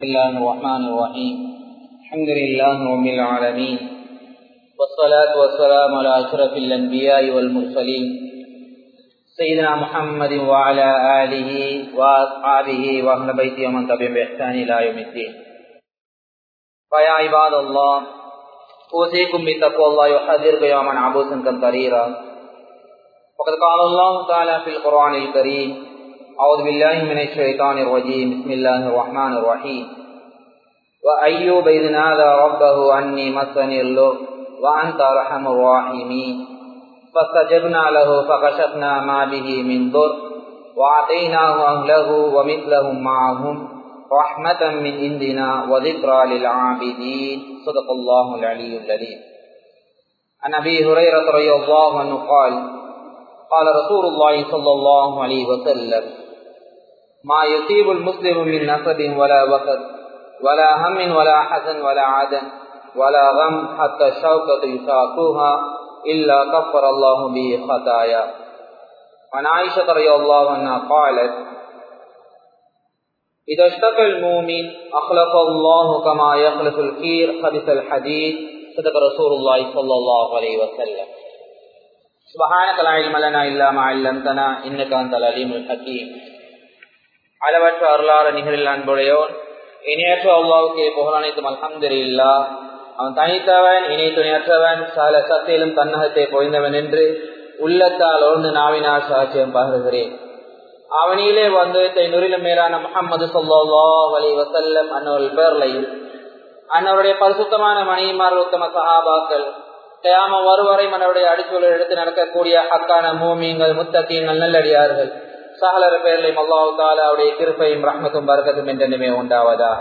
بسم الله الرحمن الرحيم الحمد لله رب العالمين والصلاة والسلام على أشرف الأنبياء والمرسلين سيدنا محمد وعلى آله وأصحابه وأهل بيته ومن تبعهم بإحسان إلى يوم الدين فيا عباد الله أوصيكم بتقوى الله يحذرك يوما عبوسا كمطريرا وقد قال الله تعالى في القرآن الكريم أعوذ بالله من الشيطان الرجيم بسم الله الرحمن الرحيم وأيوب إذ نادى ربه أني مسني اللغ وأنت أرحم الراحمين فاستجبنا له فكشفنا ما به من ضر وآتيناه أهله ومثلهم معهم رحمة من عندنا وذكرى للعابدين صدق الله العلي العليم عن أبي هريرة رضي الله عنه قال قال رسول الله صلى الله عليه وسلم ما يصيب المسلم من نصب ولا وقت ولا هم ولا حزن ولا عدن ولا غم حتى الشوكة يساقوها إلا كفر الله به خطايا عن عائشة رضي الله عنها قالت إذا اشتكى المؤمن أخلق الله كما يخلق الكير خبث الحديد صدق رسول الله صلى الله عليه وسلم سبحانك لا علم لنا إلا ما علمتنا إنك أنت العليم الحكيم அளவற்ற அருளார நிகழில் அன்புடையோன் இணையற்ற அல்லாவுக்கே புகழ் அனைத்தும் அல்ஹம்துலில்லா அவன் தனித்தவன் இணை துணையற்றவன் சால சத்தியிலும் தன்னகத்தை பொய்ந்தவன் என்று உள்ளத்தால் ஓர்ந்து நாவினார் சாட்சியம் பகருகிறேன் அவனிலே வந்து நுரிலும் மேலான முகமது சொல்லா அலி வசல்லம் அன்னவர்கள் பேர்லையும் அன்னவருடைய பரிசுத்தமான மணிமார் உத்தம சஹாபாக்கள் தேம வருவரை மன்னருடைய அடிச்சூழல் எடுத்து நடக்கக்கூடிய ஹக்கான மூமியங்கள் முத்தகீங்கள் நல்லடியார்கள் சகலர பேர்லையும் அல்லாஹு தாலா அவருடைய கிருப்பையும் ரஹ்மத்தும் பறக்கத்தும் என்றென்றுமே உண்டாவதா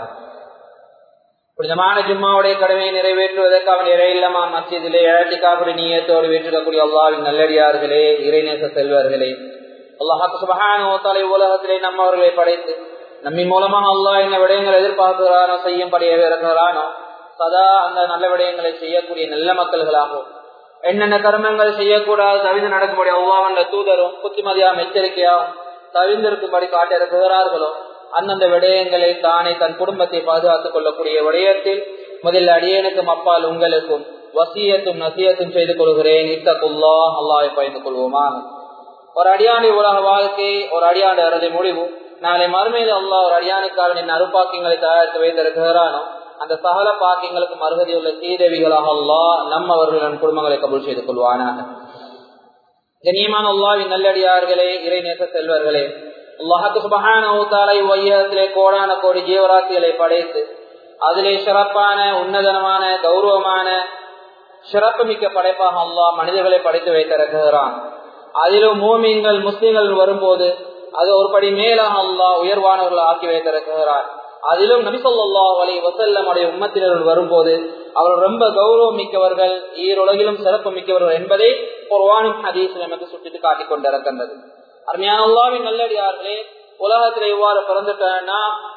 புனிதமான ஜும்மாவுடைய கடமையை நிறைவேற்றுவதற்கு அவன் இறையில்லமா மசிதிலே இழத்திக்காப்புடைய நீயத்தோடு வேற்றுக்கக்கூடிய அல்லாவின் நல்லடியார்களே இறைநேச செல்வர்களே அல்லாஹாக்கு சுபகான உலகத்திலே நம்மவர்களை படைத்து நம்மின் மூலமாக அல்லாஹ் என்ன விடயங்கள் எதிர்பார்க்கிறானோ செய்யும்படியே இருக்கிறானோ சதா அந்த நல்ல விடயங்களை செய்யக்கூடிய நல்ல மக்கள்களாகும் என்னென்ன கர்மங்கள் செய்யக்கூடாது தவிர்த்து நடக்கும்படி அவ்வாவண்ட தூதரும் புத்திமதியாம் எச்சரிக்கையாகும் தவிர்ந்திருக்கும்படி காட்டியிருக்கிறார்களோ அந்தந்த விடயங்களை தானே தன் குடும்பத்தை பாதுகாத்துக் கொள்ளக்கூடிய விடயத்தில் முதலில் அடியனுக்கும் அப்பால் உங்களுக்கும் வசியத்தும் நசியத்தும் செய்து கொள்கிறேன் இத்தகுல்லா அல்லாவை பயந்து கொள்வோமா ஒரு அடியாண்டி உலக வாழ்க்கை ஒரு அடியாண்டு அறதை முடிவு நாளை மறுமையில் அல்லா ஒரு அடியானுக்காக நின் அருப்பாக்கியங்களை தயாரித்து வைத்திருக்கிறானோ அந்த சகல பாக்கியங்களுக்கு மறுகதி உள்ள சீதேவிகளாக அல்லா நம்மவர்களின் குடும்பங்களை கபூல் செய்து கொள்வானாக கண்ணியமான அல்லாவின் நல்லடியார்களே இறைநேச செல்வர்களே அல்லாஹுக்கு சுபகான ஊத்தாலை வையத்திலே கோடான கோடி ஜீவராசிகளை படைத்து அதிலே சிறப்பான உன்னதனமான கௌரவமான சிறப்பு மிக்க படைப்பாக அல்லாஹ் மனிதர்களை படைத்து வைத்திருக்கிறான் அதிலும் மூமியங்கள் முஸ்லிம்கள் வரும்போது அது ஒருபடி மேலாக அல்லாஹ் உயர்வானவர்கள் ஆக்கி வைத்திருக்கிறார் அதிலும் நபிசல்லா அலி வசல்லமுடைய உம்மத்தினர்கள் வரும்போது அவர்கள் ரொம்ப கௌரவம் மிக்கவர்கள் ஈருலகிலும் சிறப்பு மிக்கவர்கள் என்பதை குர்வானும் ஹதீஸ் நமக்கு சுட்டிட்டு காட்டிக் கொண்டிருக்கின்றது அருமையான அல்லாவின் நல்லடியார்களே உலகத்துல இவ்வாறு பிறந்துட்டா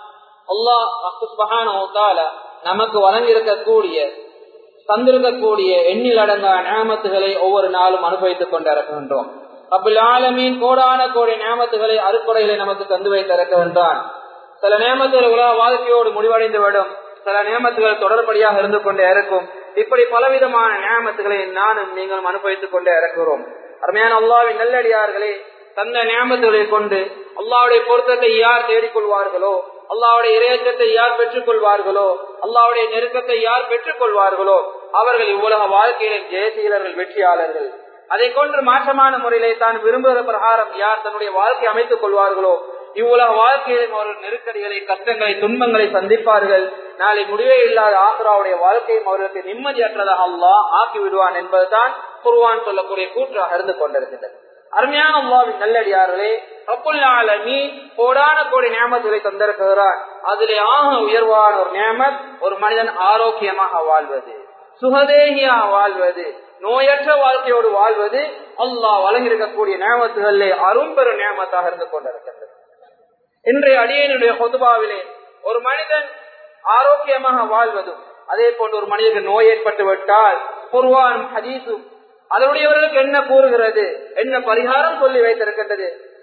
அல்லாஹ் நமக்கு வழங்கி இருக்கக்கூடிய தந்திருக்கக்கூடிய எண்ணில் அடங்கா நியமத்துகளை ஒவ்வொரு நாளும் அனுபவித்துக் கொண்டிருக்கின்றோம் அப்புல் ஆலமீன் கோடான கோடி நியமத்துகளை அறுப்படைகளை நமக்கு தந்து வைத்திருக்கின்றான் சில நியமத்துகள் உலக வாழ்க்கையோடு முடிவடைந்து விடும் சில நியமத்துகள் தொடர்படியாக இருந்து கொண்டே இருக்கும் இப்படி பலவிதமான நியமத்துகளை நானும் நீங்களும் அனுபவித்துக் கொண்டே இருக்கிறோம் அருமையான அல்லாவின் நல்லடியார்களே தந்த நியமத்துகளை கொண்டு அல்லாவுடைய பொருத்தத்தை யார் தேடிக்கொள்வார்களோ அல்லாவுடைய இறையச்சத்தை யார் பெற்றுக் கொள்வார்களோ அல்லாவுடைய நெருக்கத்தை யார் பெற்றுக் கொள்வார்களோ அவர்கள் இவ்வுலக வாழ்க்கையில ஜெயசீலர்கள் வெற்றியாளர்கள் அதை கொண்டு மாற்றமான முறையிலே தான் விரும்புகிற பிரகாரம் யார் தன்னுடைய வாழ்க்கை அமைத்துக் கொள்வார்களோ இவ்வுலக வாழ்க்கையிலும் அவர்கள் நெருக்கடிகளை கஷ்டங்களை துன்பங்களை சந்திப்பார்கள் நாளை முடிவே இல்லாத ஆசராவுடைய வாழ்க்கையும் அவர்களுக்கு நிம்மதியற்றதாக அல்லா ஆக்கி விடுவான் என்பதுதான் குருவான் சொல்லக்கூடிய கூற்றாக இருந்து கொண்டிருக்கின்றது அருமையான அல்லாவின் நல்லடியார்களே ரப்புல்லாலமீ கோடான கோடி நியமத்துகளை தந்திருக்கிறார் அதிலே ஆக உயர்வான ஒரு நியமத் ஒரு மனிதன் ஆரோக்கியமாக வாழ்வது சுகதேகியாக வாழ்வது நோயற்ற வாழ்க்கையோடு வாழ்வது அல்லாஹ் வழங்கியிருக்கக்கூடிய நியமத்துகளிலே அரும்பெரும் நியமத்தாக இருந்து கொண்டிருக்கின்றது இன்றைய அடியனுடைய பொதுபாவிலே ஒரு மனிதன் ஆரோக்கியமாக வாழ்வதும் அதே போன்று ஒரு மனிதனுக்கு நோய் ஏற்பட்டு விட்டால் குர்வான் ஹதீசும் அதனுடையவர்களுக்கு என்ன கூறுகிறது என்ன பரிகாரம் சொல்லி வைத்திருக்கின்றது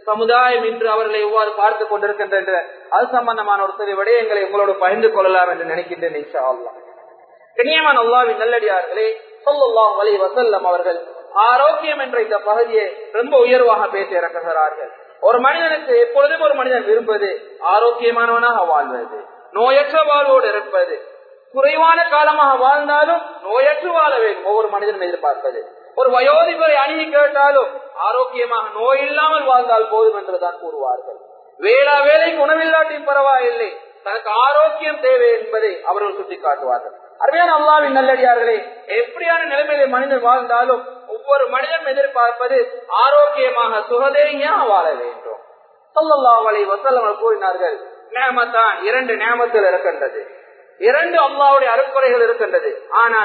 சமுதாயம் இன்று அவர்களை எவ்வாறு பார்த்துக் கொண்டிருக்கின்ற அது சம்பந்தமான ஒரு சில விடயங்களை உங்களோடு பகிர்ந்து கொள்ளலாம் என்று நினைக்கின்றேன் இன்ஷா அல்லாஹ் கண்ணியமான அல்லாவின் நல்லடியார்களே சொல்லலாம் வலி வசல்லம் அவர்கள் ஆரோக்கியம் என்ற இந்த பகுதியை ரொம்ப உயர்வாக பேசி இறக்குகிறார்கள் ஒரு மனிதனுக்கு எப்பொழுதும் ஒரு மனிதன் விரும்புவது ஆரோக்கியமானவனாக வாழ்வது நோயற்ற வாழ்வோடு இருப்பது குறைவான காலமாக வாழ்ந்தாலும் நோயற்று வாழ வேண்டும் ஒவ்வொரு மனிதனும் எதிர்பார்ப்பது ஒரு வயோதிபரை அணுகி கேட்டாலும் ஆரோக்கியமாக நோய் இல்லாமல் வாழ்ந்தால் போதும் என்றுதான் கூறுவார்கள் வேளா வேலைக்கு உணவில்லாட்டியும் பரவாயில்லை தனக்கு ஆரோக்கியம் தேவை என்பதை அவர்கள் சுட்டிக்காட்டுவார்கள் அருமையான அல்லாவின் நல்லடியார்களே எப்படியான நிலைமையில மனிதன் வாழ்ந்தாலும் ஒவ்வொரு மனிதனும் எதிர்பார்ப்பது ஆரோக்கியமாக சுகதேகியாக வாழ வேண்டும் சொல்லல்லா வலை வசல்லம் கூறினார்கள் நேமத்தான் இரண்டு நேமத்தில் இருக்கின்றது இரண்டு அல்லாவுடைய அறுக்குறைகள் இருக்கின்றது ஆனால்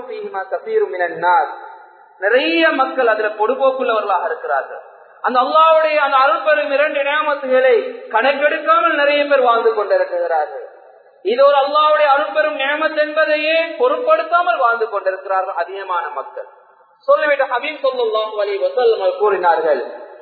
நிறைய மக்கள் அதுல பொடுபோக்குள்ளவர்களாக இருக்கிறார்கள் அந்த அல்லாவுடைய அந்த அருள்பெரும் இரண்டு நேமத்துகளை கணக்கெடுக்காமல் நிறைய பேர் வாழ்ந்து கொண்டிருக்கிறார்கள் இது ஒரு அல்லாவுடைய அருள்பெரும் நேமத் என்பதையே பொருட்படுத்தாமல் வாழ்ந்து கொண்டிருக்கிறார்கள் அதிகமான மக்கள் சொல்லிவிட்டு ஹபீப் சொல்லுல்லாம் வலி வசல்லம் கூறினார்கள்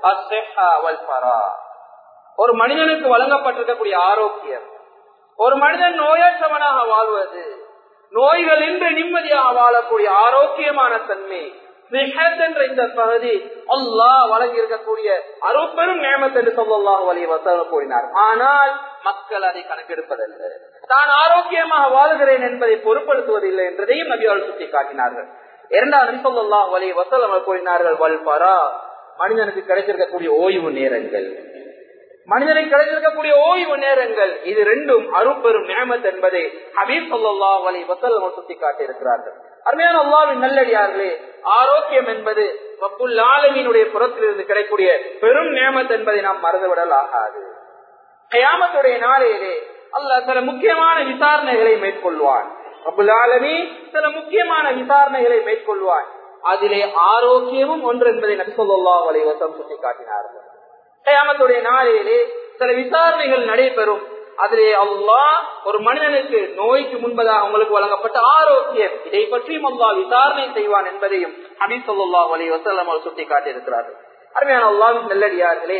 ஒரு மனிதனுக்கு வழங்கப்பட்டிருக்கக்கூடிய ஆரோக்கியம் ஒரு மனிதன் நோயற்றவனாக வாழ்வது நோய்கள் இன்று நிம்மதியாக வாழக்கூடிய ஆரோக்கியமான தன்மை என்ற இந்த பகுதி அல்லாஹ் வழங்கி இருக்கக்கூடிய அருப்பெரும் நேமத் என்று சொல்லல்லாஹ் வலிய வசனம் கூறினார் ஆனால் மக்கள் அதை கணக்கெடுப்பதில்லை தான் ஆரோக்கியமாக வாழ்கிறேன் என்பதை பொருட்படுத்துவதில்லை என்றதையும் நபியால் சுட்டி காட்டினார்கள் இரண்டாவது நபி சொல்லல்லாஹ் வலிய வசலம் கூறினார்கள் வல்பரா மனிதனுக்கு கிடைச்சிருக்கக்கூடிய ஓய்வு நேரங்கள் மனிதனுக்கு கிடைச்சிருக்கக்கூடிய ஓய்வு நேரங்கள் இது ரெண்டும் அருப்பெரும் நேமத் என்பதை ஹபீப் சொல்லா வலை வசல்லம் சுட்டி காட்டியிருக்கிறார்கள் அருமையான அல்லாவின் நல்லடியார்களே ஆரோக்கியம் என்பது ரப்புல் ஆலமீனுடைய புறத்திலிருந்து கிடைக்கூடிய பெரும் நேமத் என்பதை நாம் மறந்துவிடல் ஆகாது கயாமத்துடைய நாளையிலே அல்ல சில முக்கியமான விசாரணைகளை மேற்கொள்வான் ரப்புல் ஆலமி சில முக்கியமான விசாரணைகளை மேற்கொள்வான் அதிலே ஆரோக்கியமும் ஒன்று என்பதை நபிசல்லா வலை வசம் சுட்டி காட்டினார்கள் கயாமத்துடைய நாளையிலே சில விசாரணைகள் நடைபெறும் அதிலே அல்லாஹ் ஒரு மனிதனுக்கு நோய்க்கு முன்பதாக உங்களுக்கு வழங்கப்பட்ட ஆரோக்கியம் இதை பற்றியும் அல்லா விசாரணை செய்வான் என்பதையும் அபி சொல்லா அலி வசல்லம் அவர் சுட்டி காட்டியிருக்கிறார்கள் அருமையான அல்லாவின் நல்லடியார்களே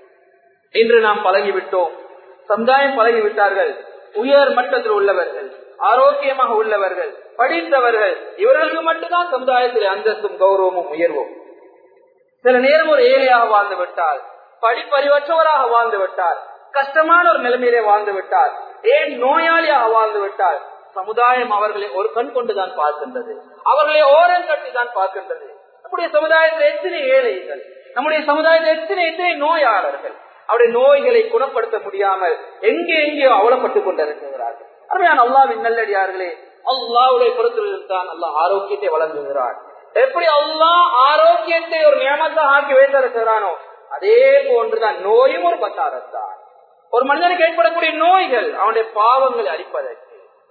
இன்று நாம் பழகிவிட்டோம் சமுதாயம் பழகிவிட்டார்கள் உயர் மட்டத்தில் உள்ளவர்கள் ஆரோக்கியமாக உள்ளவர்கள் படித்தவர்கள் இவர்களுக்கு மட்டும்தான் சமுதாயத்தில் அந்தஸ்தும் கௌரவமும் உயர்வும் சில நேரம் ஒரு ஏழையாக வாழ்ந்து விட்டால் படிப்பறிவற்றவராக வாழ்ந்து விட்டார் கஷ்டமான ஒரு நிலைமையிலே வாழ்ந்து விட்டார் ஏன் நோயாளியாக வாழ்ந்து விட்டால் சமுதாயம் அவர்களை ஒரு கண் கொண்டுதான் பார்க்கின்றது அவர்களை ஓரம் கட்டி தான் பார்க்கின்றது நம்முடைய சமுதாயத்தில் எத்தனை ஏழைகள் நம்முடைய சமுதாயத்தில் எத்தனை எத்தனை நோயாளர்கள் அவருடைய நோய்களை குணப்படுத்த முடியாமல் எங்கே எங்கேயோ அவலப்பட்டுக் கொண்டிருக்கிறார்கள் அருமையான அல்லாவின் நல்லடியார்களே அல்லாவுடைய பொறுத்திலிருந்து தான் அல்லாஹ் ஆரோக்கியத்தை வழங்குகிறார் எப்படி அல்லாஹ் ஆரோக்கியத்தை ஒரு நியமத்தான் ஆக்கி வைத்திருக்கிறானோ அதே போன்றுதான் நோயும் ஒரு பத்தாரத்தான் ஒரு மனிதனுக்கு ஏற்படக்கூடிய நோய்கள் அவனுடைய பாவங்களை அடிப்பதற்கு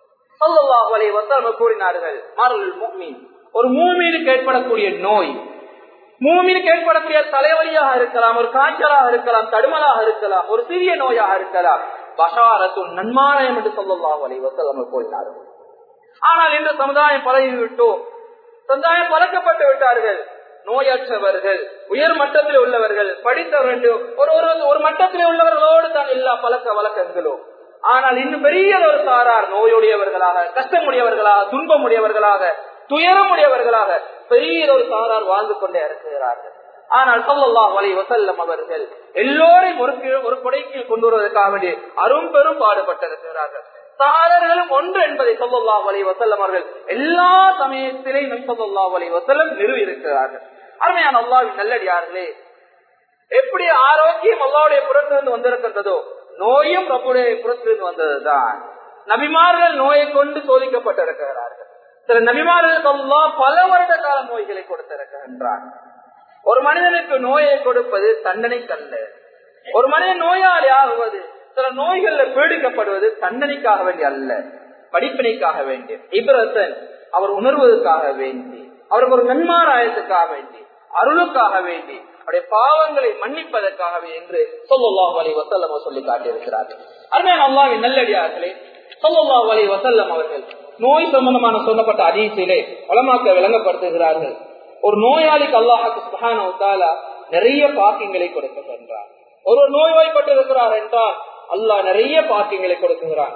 கூறினார்கள் ஒரு மூமீனுக்கு ஏற்படக்கூடிய நோய் மூமீனுக்கு ஏற்படக்கூடிய தலைவலியாக இருக்கலாம் ஒரு காய்ச்சலாக இருக்கலாம் தடுமலாக இருக்கலாம் ஒரு சிறிய நோயாக இருக்கலாம் பஷாரத்து நன்மானயம் என்று சொல்லலாம் வலை வசலம் கூறினார்கள் ஆனால் இந்த சமுதாயம் பழகிவிட்டோம் சமுதாயம் பழக்கப்பட்டு விட்டார்கள் நோயற்றவர்கள் உயர் மட்டத்தில் உள்ளவர்கள் படித்தவர்கள் ஒரு ஒரு ஒரு மட்டத்தில் உள்ளவர்களோடு தான் எல்லா பழக்க வழக்கங்களும் ஆனால் இன்னும் பெரிய ஒரு சாரார் நோயுடையவர்களாக கஷ்டமுடையவர்களாக துன்பமுடையவர்களாக துயரமுடையவர்களாக பெரிய ஒரு சாரார் வாழ்ந்து கொண்டே இருக்கிறார்கள் ஆனால் சொல்லல்லா வலை வசல்லம் அவர்கள் எல்லோரையும் ஒரு ஒரு கொடைக்கு கொண்டு வருவதற்காக வேண்டிய அரும் பெரும் பாடுபட்டிருக்கிறார்கள் சாரர்களும் ஒன்று என்பதை சொல்லல்லா வலை வசல்லம் அவர்கள் எல்லா சமயத்திலையும் சொல்லல்லா வலை வசல்லம் நிறுவி இருக்கிறார்கள் அருமையான அல்லாவின் நல்லடியார்களே எப்படி ஆரோக்கியம் அல்லாவுடைய புறத்திலிருந்து வந்திருக்கின்றதோ நோயும் ரப்புடைய புறத்திலிருந்து வந்ததுதான் நபிமார்கள் நோயை கொண்டு சோதிக்கப்பட்டிருக்கிறார்கள் சில நபிமார்களுக்கு அல்லா பல வருட கால நோய்களை கொடுத்திருக்கின்றார் ஒரு மனிதனுக்கு நோயை கொடுப்பது தண்டனை கல்ல ஒரு மனிதன் நோயாளி ஆகுவது சில நோய்கள்ல பீடிக்கப்படுவது தண்டனைக்காக வேண்டி அல்ல படிப்பினைக்காக வேண்டி இப்ரசன் அவர் உணர்வதற்காக வேண்டி அவருக்கு ஒரு நன்மாராயத்துக்காக வேண்டி அருளுக்காக வேண்டி அவருடைய பாவங்களை மன்னிப்பதற்காகவே என்று சொல்லல்லாஹ் அலி வசல்லம் சொல்லி காட்டியிருக்கிறார்கள் அருமையான அல்லாவின் நல்லடியார்களே சொல்லல்லாஹ் அலி வசல்லம் அவர்கள் நோய் சம்பந்தமான சொல்லப்பட்ட அதிசயிலே வளமாக்க விளங்கப்படுத்துகிறார்கள் ஒரு நோயாளிக்கு அல்லாஹாக்கு சுகான நிறைய பாக்கியங்களை கொடுக்கின்றார் ஒருவர் நோய்வாய்ப்பட்டிருக்கிறார் என்றால் அல்லாஹ் நிறைய பாக்கியங்களை கொடுக்குகிறான்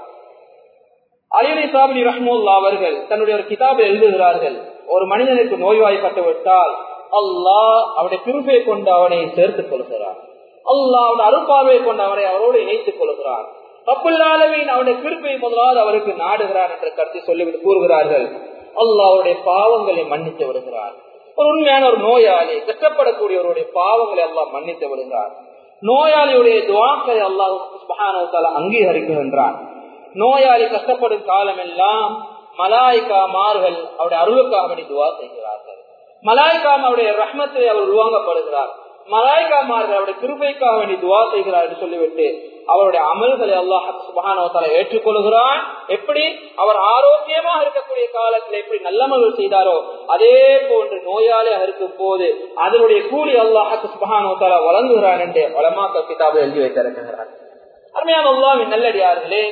அலிலி சாபினி ரஹ்முல்லா அவர்கள் தன்னுடைய ஒரு கிதாபை எழுதுகிறார்கள் ஒரு மனிதனுக்கு நோய்வாய்ப்பட்டு விட்டால் அல்லாஹ் அவனுடைய கிருபை கொண்டு அவனை சேர்த்துக் கொள்கிறார் அல்லாஹ் அவன் அருப்பார்வை கொண்டு அவனை அவரோடு இணைத்துக் கொள்கிறார் தப்புல்லாலவின் அவனுடைய கிருப்பை முதலாவது அவருக்கு நாடுகிறான் என்ற கருத்தை சொல்லிவிட்டு கூறுகிறார்கள் அல்லாவுடைய பாவங்களை மன்னித்து விடுகிறார் ஒரு உண்மையான ஒரு நோயாளி கஷ்டப்படக்கூடியவருடைய பாவங்களை அல்லாஹ் மன்னித்து விடுகிறார் நோயாளியுடைய துவாக்களை அல்லாஹ் அங்கீகரிக்கின்றான் நோயாளி கஷ்டப்படும் காலம் எல்லாம் மலாய்க்காமார்கள் அவருடைய அருளுக்காக வேண்டி துவா செய்கிறார்கள் மலாய்க்காம் அவருடைய ரஹ்மத்தை அவர் உருவாங்கப்படுகிறார் மலாய்க்காமார்கள் அவருடைய கிருபைக்காக வேண்டி துவா செய்கிறார் என்று சொல்லிவிட்டு அவருடைய அமல்களை அல்லாஹ் சுபகானவத்தால ஏற்றுக்கொள்கிறான் எப்படி அவர் ஆரோக்கியமாக இருக்கக்கூடிய காலத்தில் எப்படி நல்லமல்கள் செய்தாரோ அதே போன்று நோயாளியாக இருக்கும் போது அதனுடைய கூலி அல்லாஹ் சுபகானவத்தால வழங்குகிறான் என்று வளமாக்க கிதாபை எழுதி வைத்திருக்கிறார் அருமையான அல்லாவின் நல்லடியார்களே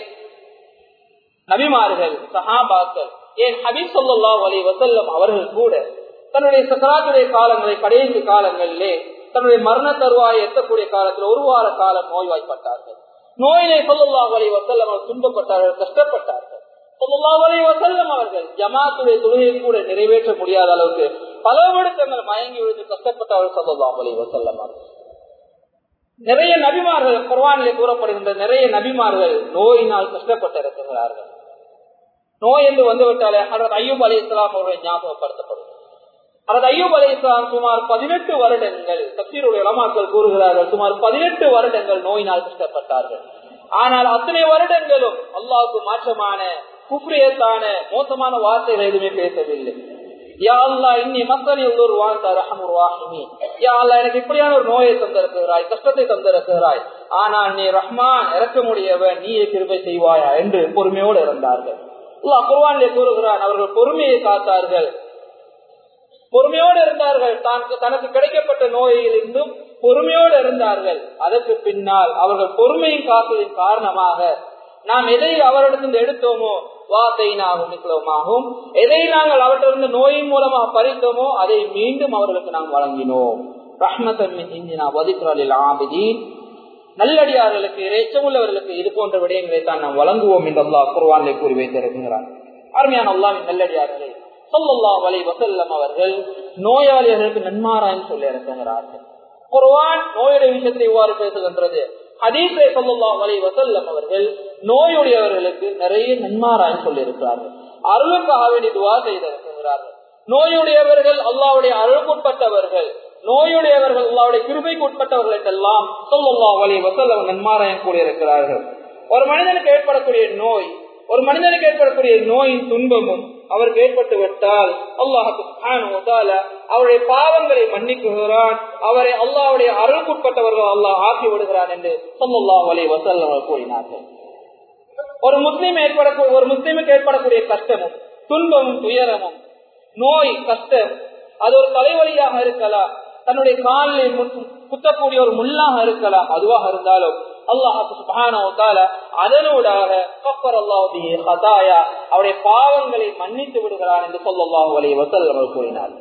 நபிமார்கள் சஹாபாக்கள் ஏன் ஹபீப் சொல்லா அலி வசல்லம் அவர்கள் கூட தன்னுடைய சக்கராத்துடைய காலங்களை கடைசி காலங்களிலே தன்னுடைய மரண தருவாயை எத்தக்கூடிய காலத்தில் ஒரு வார காலம் நோய்வாய்ப்பட்டார்கள் நோயிலே சொல்லல்லா அலி வசல்லம் அவர் துன்பப்பட்டார்கள் கஷ்டப்பட்டார்கள் சொல்லல்லா அலி வசல்லம் அவர்கள் ஜமாத்துடைய தொழுகையை கூட நிறைவேற்ற முடியாத அளவுக்கு பல விடுத்தங்கள் மயங்கி விழுந்து கஷ்டப்பட்டவர்கள் சொல்லல்லா அலி வசல்லம் அவர்கள் நிறைய நபிமார்கள் குர்வானிலே கூறப்படுகின்ற நிறைய நபிமார்கள் நோயினால் கஷ்டப்பட்டிருக்கிறார்கள் நோய் என்று வந்துவிட்டாலே அதற்கு ஐயூப் அலி இஸ்லாம் அவர்கள் ஞாபகப்படுத்தப்படும் அதற்கு ஐயூப் அலி இஸ்லாம் சுமார் பதினெட்டு வருடங்கள் தப்சீருடைய இளமாக்கள் கூறுகிறார்கள் சுமார் பதினெட்டு வருடங்கள் நோயினால் கஷ்டப்பட்டார்கள் ஆனால் அத்தனை வருடங்களும் அல்லாவுக்கு மாற்றமான குப்ரியத்தான மோசமான வார்த்தைகள் எதுவுமே பேசவில்லை யா அல்லா இன்னி மக்கள் ஒரு வாழ்ந்த ரஹமுர் வாஹிமி யா அல்லா எனக்கு இப்படியான ஒரு நோயை தந்திருக்கிறாய் கஷ்டத்தை தந்திருக்கிறாய் ஆனால் நீ ரஹ்மான் இறக்க முடியவன் நீயே கிருபை செய்வாயா என்று பொறுமையோடு இருந்தார்கள் அல்லாஹ் குர்வானிலே கூறுகிறான் அவர்கள் பொறுமையை காத்தார்கள் பொறுமையோடு இருந்தார்கள் தான் தனக்கு கிடைக்கப்பட்ட நோயில் இருந்தும் பொறுமையோடு இருந்தார்கள் அதற்கு பின்னால் அவர்கள் பொறுமையின் காப்பதின் காரணமாக நாம் எதை அவரிடத்திலிருந்து எடுத்தோமோ வார்த்தையினாகும் நிக்கலமாகும் எதை நாங்கள் அவற்றிலிருந்து நோயின் மூலமாக பறித்தோமோ அதை மீண்டும் அவர்களுக்கு நாம் வழங்கினோம் ரஹ்மத்தின் நல்லடியார்களுக்கு இறைச்சமுள்ளவர்களுக்கு இது போன்ற விடயங்களை தான் நாம் வழங்குவோம் என்று அல்லா குர்வானிலே கூறி வைத்திருக்கிறார் அருமையான அல்லாவின் நல்லடியார்களே சொல்லல்லா வலை வசல்லம் அவர்கள் நோயாளிகளுக்கு நன்மாராயம் சொல்லி இருக்கிறார்கள் குர்வான் நோயுடைய விஷயத்தை இவ்வாறு பேசுகின்றது அதீசை சொல்லல்லா வலை வசல்லம் அவர்கள் நோயுடையவர்களுக்கு நிறைய நன்மாராயம் சொல்லி இருக்கிறார்கள் அருளுக்காக வேண்டி துவா செய்திருக்கிறார்கள் நோயுடையவர்கள் அல்லாவுடைய அருளுக்குட்பட்டவர்கள் நோயுடையவர்கள் அல்லாவுடைய கிருபைக்கு உட்பட்டவர்கள் என்றெல்லாம் சொல்லல்லா வலி வசல்லம் நன்மாராயம் கூறியிருக்கிறார்கள் ஒரு மனிதனுக்கு ஏற்படக்கூடிய நோய் ஒரு மனிதனுக்கு ஏற்படக்கூடிய நோயின் துன்பமும் அவருக்கு ஏற்பட்டு விட்டால் அல்லாஹு அவருடைய பாவங்களை மன்னிக்குகிறான் அவரை அல்லாவுடைய அருளுக்குட்பட்டவர்கள் அல்லாஹ் ஆக்கி விடுகிறான் என்று சொல்லல்லா வலி வசல்லம் கூறினார்கள் ஒரு முஸ்லீம் ஏற்படக்கூடிய ஒரு முஸ்லீமுக்கு ஏற்படக்கூடிய கஷ்டமும் துன்பமும் துயரமும் நோய் கஷ்டம் அது ஒரு தலைவலியாக இருக்கலாம் தன்னுடைய காலில் குத்தக்கூடிய ஒரு முள்ளாக இருக்கலாம் அதுவாக இருந்தாலும் அல்லாஹால அதனூடாக கப்பர் அல்லாஹாயா அவருடைய பாவங்களை மன்னித்து விடுகிறான் என்று சொல்லல்லாஹு அலி வசல் அவர் கூறினார்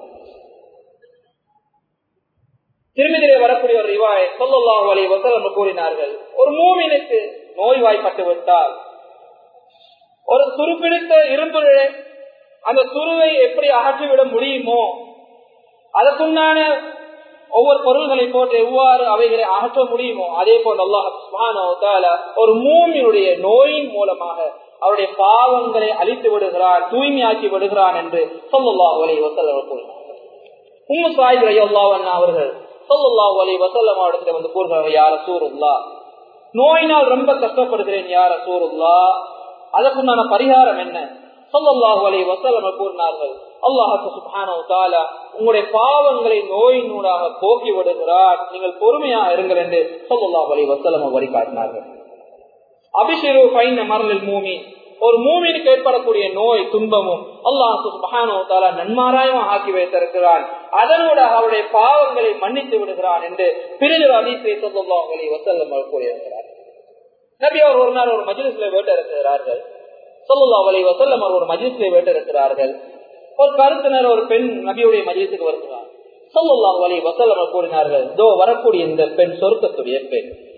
திருமதியிலே வரக்கூடிய ஒரு ரிவாய் சொல்லல்லாஹு அலி வசல் என்று கூறினார்கள் ஒரு மூமினுக்கு நோய்வாய்ப்பட்டு விட்டால் ஒரு துருப்பிடித்த இரும்பு அந்த துருவை எப்படி அகற்றிவிட முடியுமோ அதற்குண்டான ஒவ்வொரு பொருள்களை போட்டு எவ்வாறு அவைகளை அகற்ற முடியுமோ அதே போல் அல்லாஹ் ஒரு மூமியுடைய நோயின் மூலமாக அவருடைய பாவங்களை அழித்து விடுகிறான் தூய்மையாக்கி விடுகிறான் என்று சொல்லல்லா அலை வசல்லம் கூறினார்கள் உம்மு சாஹிப் ஐயல்லாவன் அவர்கள் சொல்லல்லா அலை வசல்லம் இடத்துல வந்து கூறுகிறார்கள் யார சூருல்லா நோயினால் ரொம்ப கஷ்டப்படுகிறேன் யார சூருல்லா அதற்குண்டான பரிகாரம் என்ன சொல்லல்லாஹு அலை வசல்லம் கூறினார்கள் அல்லாஹு சுபானோ தாலா உங்களுடைய பாவங்களை நோயினூடாக போக்கி விடுகிறார் நீங்கள் பொறுமையா இருங்கள் என்று சொல்லல்லாஹு அலை வசல்லம் வரி காட்டினார்கள் அபிஷேரு பைன மரலில் மூமி ஒரு மூமினுக்கு ஏற்படக்கூடிய நோய் துன்பமும் அல்லாஹு சுபானோ தாலா நன்மாராயமா ஆக்கி வைத்திருக்கிறான் அதனோட அவருடைய பாவங்களை மன்னித்து விடுகிறான் என்று பிரிவு அதிசை சொல்லல்லாஹு அலை வசல்லம் கூறியிருக்கிறார் நபி அவர் ஒரு நாள் ஒரு மஜிலிஸ்ல வேட்ட இருக்கிறார்கள் சொல்லல்லா அலை வசல்லம் அவர் ஒரு மஜிலிஸ்ல வேட்ட இருக்கிறார்கள் ஒரு கருத்தினர் ஒரு பெண் நபியுடைய மஜியத்துக்கு வருகிறார் சொல்லல்லா அலி வசல்லம் கூறினார்கள் இதோ வரக்கூடிய இந்த பெண் சொருக்கத்துடைய பெண்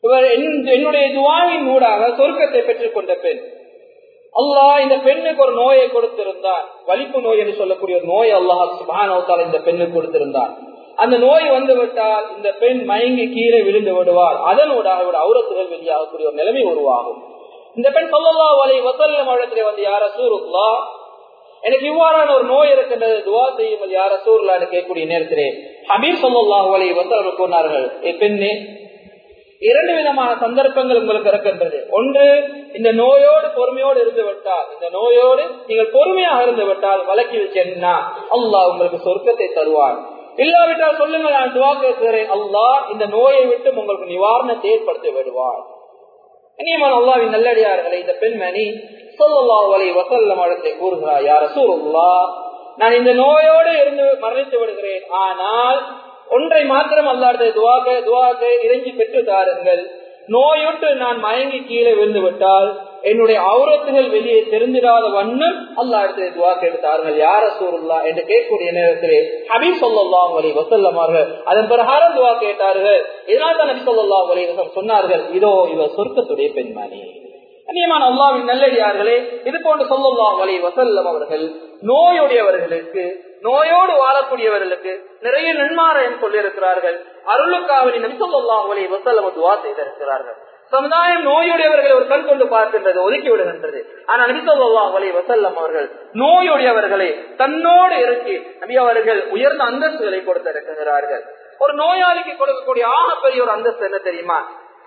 இவர் என்னுடைய துவாவின் ஊடாக சொர்க்கத்தை பெற்றுக் கொண்ட பெண் அல்லாஹ் இந்த பெண்ணுக்கு ஒரு நோயை கொடுத்திருந்தான் வலிப்பு நோய் என்று சொல்லக்கூடிய ஒரு நோய் அல்லாஹ் சுபானவத்தால் இந்த பெண்ணுக்கு கொடுத்திருந்தான் அந்த நோய் வந்து விட்டால் இந்த பெண் மயங்கி கீழே விழுந்து விடுவார் அதனூடாக இவருடைய அவுரத்துகள் வெளியாகக்கூடிய ஒரு நிலைமை உருவாகும் இந்த பெண் சொல்லலா வலை வசல்ல மழத்திலே வந்து யார சூருல்லா எனக்கு இவ்வாறான ஒரு நோய் இருக்கின்றது துவா செய்யும் யார சூர்லான்னு கேட்கக்கூடிய நேரத்திலே ஹபீர் சொல்லல்லாஹு வலை வசல்ல கூறினார்கள் ஏ பெண்ணே இரண்டு விதமான சந்தர்ப்பங்கள் உங்களுக்கு இருக்கின்றது ஒன்று இந்த நோயோடு பொறுமையோடு இருந்து விட்டால் இந்த நோயோடு நீங்கள் பொறுமையாக இருந்து விட்டால் வழக்கில் சென்னா அல்லாஹ் உங்களுக்கு சொர்க்கத்தை தருவார் இல்லாவிட்டால் சொல்லுங்க நான் துவா கேட்கிறேன் அல்லாஹ் இந்த நோயை விட்டு உங்களுக்கு நிவாரணத்தை ஏற்படுத்தி விடுவார் இனியமான அல்லாவின் நல்லடியார்களை இந்த பெண்மணி சொல்லல்லா வலை வசல்லம் அடத்தை கூறுகிறார் யார சூருல்லா நான் இந்த நோயோடு இருந்து மரணித்து விடுகிறேன் ஆனால் ஒன்றை மாத்திரம் அல்லாத துவாக துவாக இறைஞ்சி பெற்று தாருங்கள் நோயுற்று நான் மயங்கி கீழே விழுந்து விட்டால் என்னுடைய அவுரத்துகள் வெளியே தெரிந்திடாத வண்ணம் அல்லா இடத்துல துவா கேட்டார்கள் யார சூருல்லா என்று கேட்கக்கூடிய நேரத்திலே ஹபீப் சொல்லலாம் வலி வசல்லமார்கள் அதன் பிரகாரம் துவா கேட்டார்கள் இதனால் தான் நபி சொல்லா வலி சொன்னார்கள் இதோ இவர் சொர்க்கத்துடைய பெண்மணி கண்ணியமான அல்லாவின் நல்லடியார்களே இது போன்று சொல்லல்லா வலி வசல்லம் அவர்கள் நோயுடையவர்களுக்கு நோயோடு வாழக்கூடியவர்களுக்கு நிறைய நன்மாராயம் சொல்லியிருக்கிறார்கள் அருளுக்காவலி நபி சொல்லல்லா வலி வசல்லம் துவா செய்திருக்கிறார்கள் சமுதாயம் நோயுடையவர்களை ஒரு கண் கொண்டு பார்க்கின்றது ஒதுக்கி விடுகின்றது ஆனா நபி சொல்லா வலி வசல்லம் அவர்கள் நோயுடையவர்களை தன்னோடு இறக்கி நபி அவர்கள் உயர்ந்த அந்தஸ்துகளை கொடுத்திருக்கிறார்கள் ஒரு நோயாளிக்கு கொடுக்கக்கூடிய ஆகப்பெரிய ஒரு அந்தஸ்து என்ன தெரியுமா